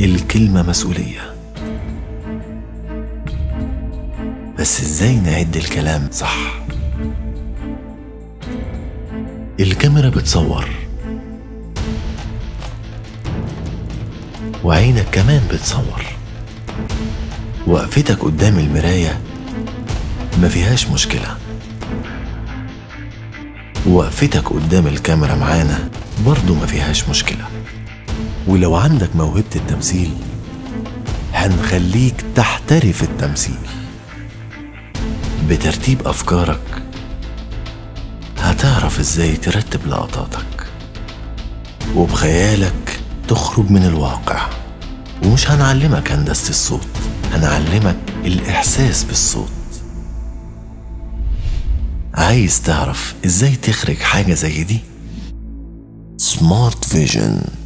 الكلمة مسؤولية بس ازاي نعد الكلام صح الكاميرا بتصور وعينك كمان بتصور وقفتك قدام المراية ما فيهاش مشكلة وقفتك قدام الكاميرا معانا برضو ما فيهاش مشكلة ولو عندك موهبة التمثيل هنخليك تحترف التمثيل بترتيب أفكارك هتعرف ازاي ترتب لقطاتك وبخيالك تخرج من الواقع ومش هنعلمك هندسة الصوت هنعلمك الإحساس بالصوت عايز تعرف ازاي تخرج حاجة زي دي سمارت فيجن